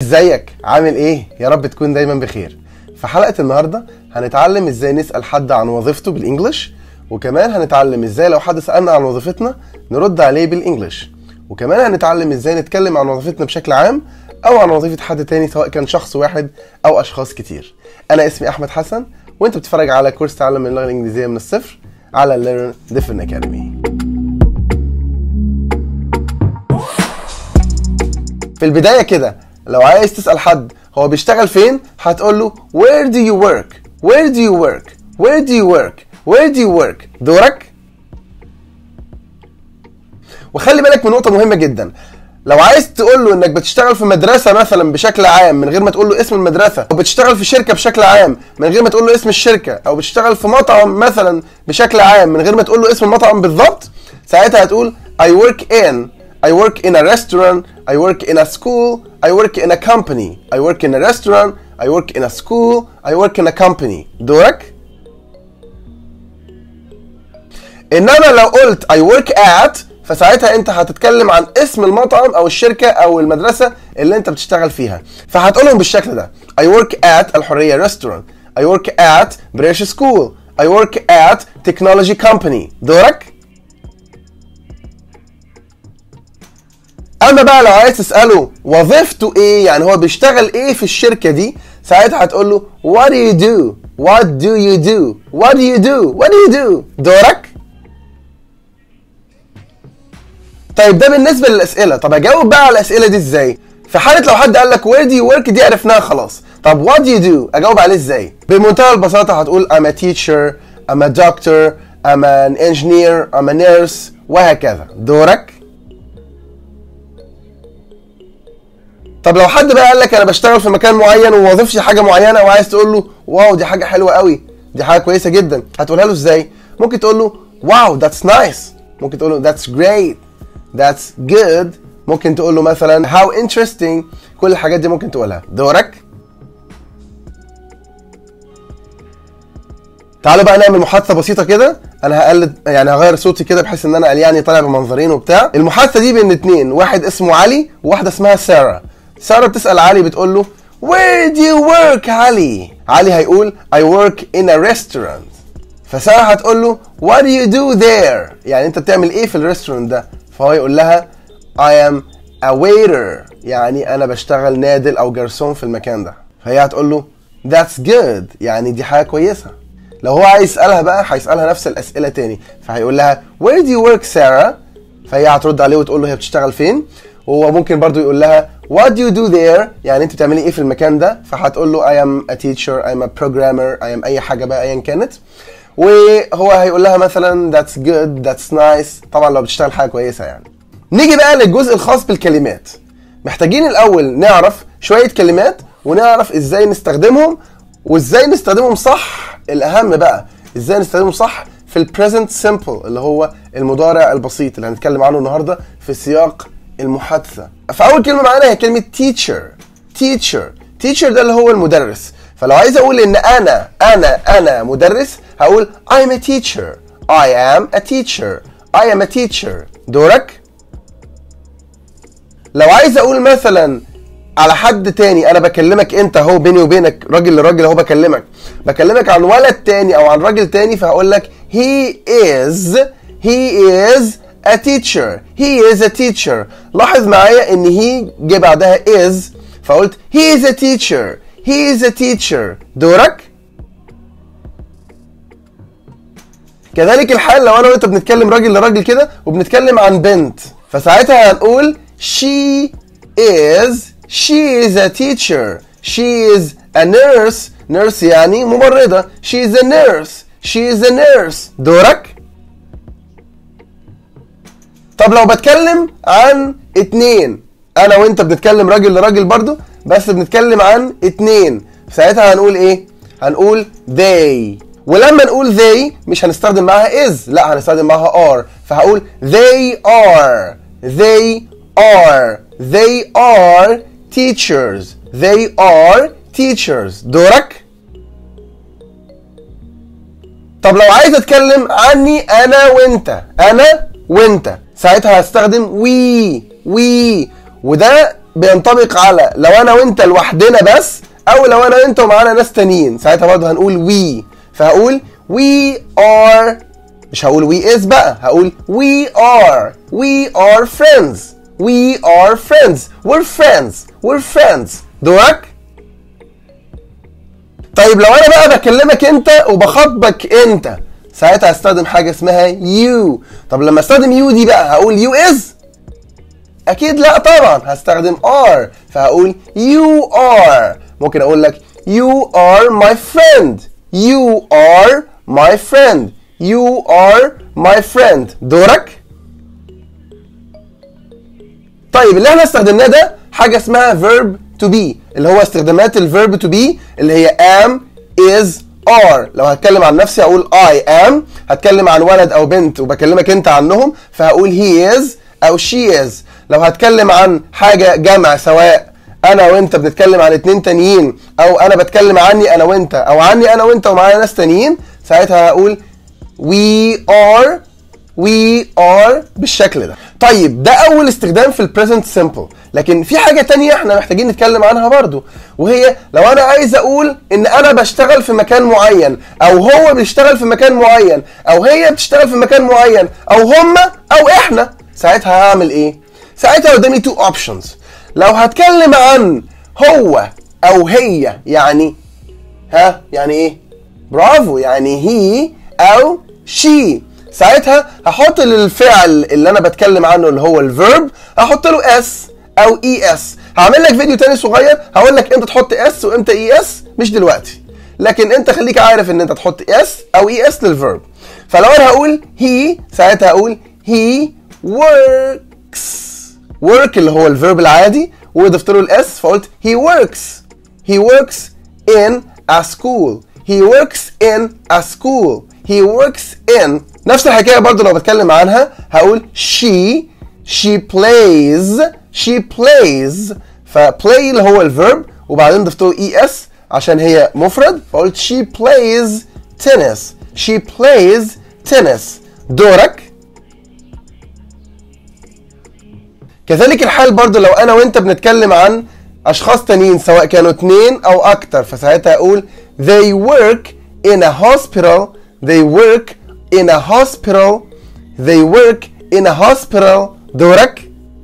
ازيك عامل ايه يا رب تكون دايما بخير في حلقه النهارده هنتعلم ازاي نسال حد عن وظيفته بالانجلش وكمان هنتعلم ازاي لو حد سالنا عن وظيفتنا نرد عليه بالانجلش وكمان هنتعلم ازاي نتكلم عن وظيفتنا بشكل عام او عن وظيفه حد تاني سواء كان شخص واحد او اشخاص كتير انا اسمي احمد حسن وانت بتتفرج على كورس تعلم اللغه الانجليزيه من الصفر على Learn Different Academy في البدايه كده لو عايز تسال حد هو بيشتغل فين هتقول له where do you work where do you work where do you work where do you work دورك وخلي بالك من نقطه مهمه جدا لو عايز تقول له انك بتشتغل في مدرسه مثلا بشكل عام من غير ما تقول له اسم المدرسه او بتشتغل في شركه بشكل عام من غير ما تقول له اسم الشركه او بتشتغل في مطعم مثلا بشكل عام من غير ما تقول له اسم المطعم بالظبط ساعتها هتقول I work in I work in a restaurant I work in a school I work in a company I work in a restaurant I work in a school I work in a company دورك انما لو قلت I work at فساعتها انت هتتكلم عن اسم المطعم او الشركه او المدرسه اللي انت بتشتغل فيها فهتقولهم بالشكل ده I work at الحريه restaurant I work at بريش school I work at technology company دورك اما بقى لو عايز تساله وظيفته ايه يعني هو بيشتغل ايه في الشركه دي ساعتها هتقول له what do you do what do you do what do you do what do you do دورك طيب ده بالنسبه للاسئله طب اجاوب بقى على الاسئله دي ازاي في حاله لو حد قال لك where do you work دي عرفناها خلاص طب what do you do اجاوب عليه ازاي بمنتهى البساطه هتقول I'm a teacher I'm a doctor I'm an engineer I'm a nurse وهكذا دورك طب لو حد بقى قال لك انا بشتغل في مكان معين ووظيفتي حاجه معينه وعايز تقول له واو دي حاجه حلوه قوي دي حاجه كويسه جدا هتقولها له ازاي ممكن تقول له واو ذاتس نايس ممكن تقول له ذاتس جريت ذاتس جود ممكن تقول له مثلا how interesting كل الحاجات دي ممكن تقولها دورك تعالوا بقى نعمل محادثه بسيطه كده انا هقلد يعني هغير صوتي كده بحيث ان انا قلياني طالع بمنظرين وبتاع المحادثه دي بين اتنين واحد اسمه علي وواحده اسمها ساره ساره بتسال علي بتقول له where do you work علي علي هيقول I work in a restaurant فساره هتقول له what do you do there يعني انت بتعمل ايه في الريستورانت ده فهو يقول لها I am a waiter يعني انا بشتغل نادل او جرسون في المكان ده فهي هتقول له that's good يعني دي حاجه كويسه لو هو عايز يسالها بقى هيسالها نفس الاسئله تاني فهيقول لها where do you work ساره فهي هترد عليه وتقول له هي بتشتغل فين وهو ممكن برضو يقول لها what do you do there يعني انت بتعملي ايه في المكان ده فهتقول له I am a teacher I am a programmer I am اي حاجه بقى ايا كانت وهو هيقول لها مثلا that's good that's nice طبعا لو بتشتغل حاجه كويسه يعني نيجي بقى للجزء الخاص بالكلمات محتاجين الاول نعرف شويه كلمات ونعرف ازاي نستخدمهم وازاي نستخدمهم صح الاهم بقى ازاي نستخدمهم صح في البريزنت سمبل اللي هو المضارع البسيط اللي هنتكلم عنه النهارده في سياق المحادثه فاول كلمه معانا هي كلمه teacher teacher teacher ده اللي هو المدرس فلو عايز اقول ان انا انا انا مدرس هقول I'm a teacher I am a teacher I am a teacher دورك لو عايز اقول مثلا على حد تاني انا بكلمك انت اهو بيني وبينك راجل لراجل اهو بكلمك بكلمك عن ولد تاني او عن راجل تاني فهقول لك he is he is a teacher he is a teacher لاحظ معايا ان he جه بعدها is فقلت he is a teacher he is a teacher دورك كذلك الحال لو انا وانت بنتكلم راجل لراجل كده وبنتكلم عن بنت فساعتها هنقول she is she is a teacher she is a nurse nurse يعني ممرضة she is a nurse she is a nurse دورك طب لو بتكلم عن اتنين انا وانت بنتكلم راجل لراجل برضو بس بنتكلم عن اتنين ساعتها هنقول ايه هنقول they ولما نقول they مش هنستخدم معاها is لا هنستخدم معاها are فهقول they are they are they are teachers they are teachers دورك طب لو عايز اتكلم عني انا وانت انا وانت ساعتها هستخدم we we وده بينطبق على لو انا وانت لوحدنا بس او لو انا وانت ومعانا ناس تانيين ساعتها برضه هنقول we فهقول we are مش هقول we is بقى هقول we are we are friends we are friends we're friends we're friends دورك طيب لو انا بقى بكلمك انت وبخاطبك انت ساعتها هستخدم حاجه اسمها you طب لما استخدم you دي بقى هقول you is اكيد لا طبعا هستخدم are فهقول you are ممكن اقول لك you are my friend you are my friend you are my friend دورك طيب اللي احنا استخدمناه ده حاجه اسمها verb to be اللي هو استخدامات الverb to be اللي هي am is are لو هتكلم عن نفسي هقول I am هتكلم عن ولد او بنت وبكلمك انت عنهم فهقول he is او she is لو هتكلم عن حاجه جمع سواء انا وانت بنتكلم عن اتنين تانيين او انا بتكلم عني انا وانت او عني انا وانت ومعانا ناس تانيين ساعتها هقول we are we are بالشكل ده طيب ده اول استخدام في البريزنت سمبل لكن في حاجه تانية احنا محتاجين نتكلم عنها برضو وهي لو انا عايز اقول ان انا بشتغل في مكان معين او هو بيشتغل في مكان معين او هي بتشتغل في مكان معين او هما او احنا ساعتها هعمل ايه ساعتها قدامي تو اوبشنز لو هتكلم عن هو او هي يعني ها يعني ايه برافو يعني هي او شي ساعتها هحط للفعل اللي انا بتكلم عنه اللي هو الفيرب هحط له اس او اي اس هعمل لك فيديو تاني صغير هقول لك امتى تحط اس وامتى اي اس مش دلوقتي لكن انت خليك عارف ان انت تحط اس او اي اس للفيرب فلو انا هقول هي ساعتها هقول هي works work اللي هو الفيرب العادي وضفت له الاس فقلت he works he works in a school he works in a school he works in نفس الحكايه برضو لو بتكلم عنها هقول she she plays she plays فplay اللي هو الفيرب وبعدين ضفت له اي اس عشان هي مفرد فقلت she plays tennis she plays tennis دورك كذلك الحال برضو لو انا وانت بنتكلم عن اشخاص تانيين سواء كانوا اتنين او اكتر فساعتها اقول they work in a hospital they work in a hospital they work in a hospital دورك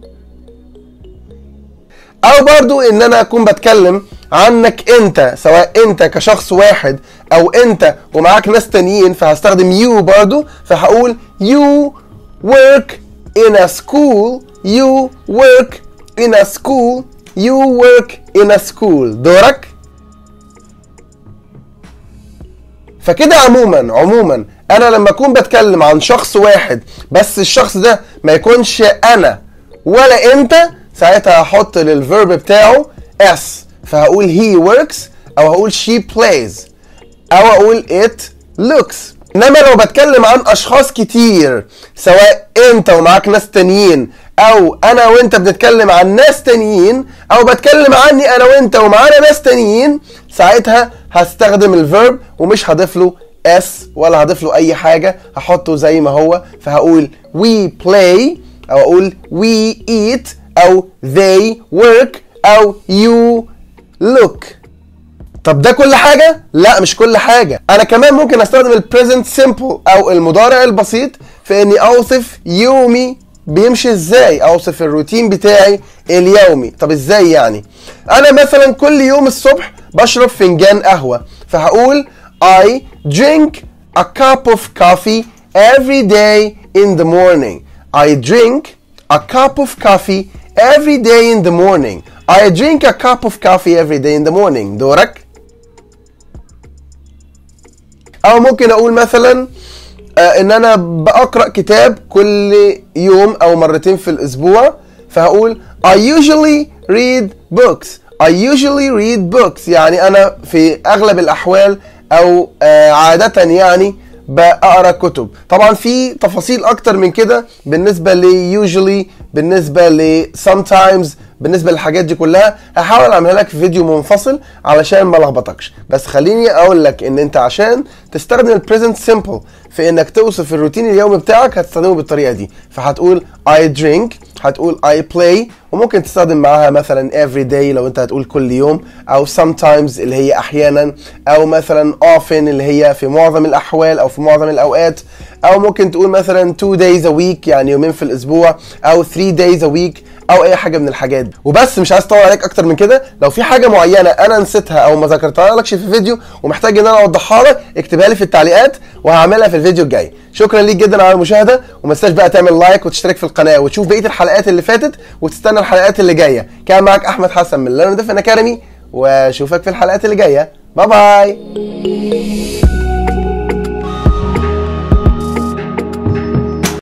او برضو ان انا اكون بتكلم عنك انت سواء انت كشخص واحد او انت ومعاك ناس تانيين فهستخدم you برضو فهقول you work in a school you work in a school you work in a school دورك فكده عموما عموما انا لما اكون بتكلم عن شخص واحد بس الشخص ده ما يكونش انا ولا انت ساعتها هحط للفيرب بتاعه اس فهقول he works او هقول she plays او اقول it looks انما لو بتكلم عن اشخاص كتير سواء انت ومعاك ناس تانيين او انا وانت بنتكلم عن ناس تانيين او بتكلم عني انا وانت ومعانا ناس تانيين ساعتها هستخدم الفيرب ومش هضيف له اس ولا هضيف له اي حاجه هحطه زي ما هو فهقول we play او اقول we eat او they work او you look طب ده كل حاجة؟ لا مش كل حاجة أنا كمان ممكن أستخدم ال present simple أو المضارع البسيط في إني أوصف يومي بيمشي إزاي أوصف الروتين بتاعي اليومي طب إزاي يعني أنا مثلا كل يوم الصبح بشرب فنجان قهوة فهقول I drink a cup of coffee every day in the morning I drink a cup of coffee every day in the morning I drink a cup of coffee every day in the morning دورك او ممكن اقول مثلا آه ان انا بقرا كتاب كل يوم او مرتين في الاسبوع فهقول I usually read books I usually read books يعني انا في اغلب الاحوال او آه عادة يعني بقرا كتب طبعا في تفاصيل اكتر من كده بالنسبه ل usually بالنسبه ل sometimes بالنسبه للحاجات دي كلها هحاول اعملها لك في فيديو منفصل علشان ما لخبطكش بس خليني اقول لك ان انت عشان تستخدم البريزنت سيمبل في انك توصف الروتين اليومي بتاعك هتستخدمه بالطريقه دي فهتقول I drink هتقول I play وممكن تستخدم معاها مثلا every day لو انت هتقول كل يوم او sometimes اللي هي احيانا او مثلا often اللي هي في معظم الاحوال او في معظم الاوقات او ممكن تقول مثلا two days a week يعني يومين في الاسبوع او three days a week او اي حاجه من الحاجات دي وبس مش عايز اطول عليك اكتر من كده لو في حاجه معينه انا نسيتها او ما ذكرتها لكش في فيديو ومحتاج ان انا اوضحها لك اكتبها لي في التعليقات وهعملها في الفيديو الجاي شكرا ليك جدا على المشاهده وما تنساش بقى تعمل لايك وتشترك في القناه وتشوف بقيه الحلقات اللي فاتت وتستنى الحلقات اللي جايه كان معاك احمد حسن من ليرن ديفن اكاديمي واشوفك في الحلقات اللي جايه باي باي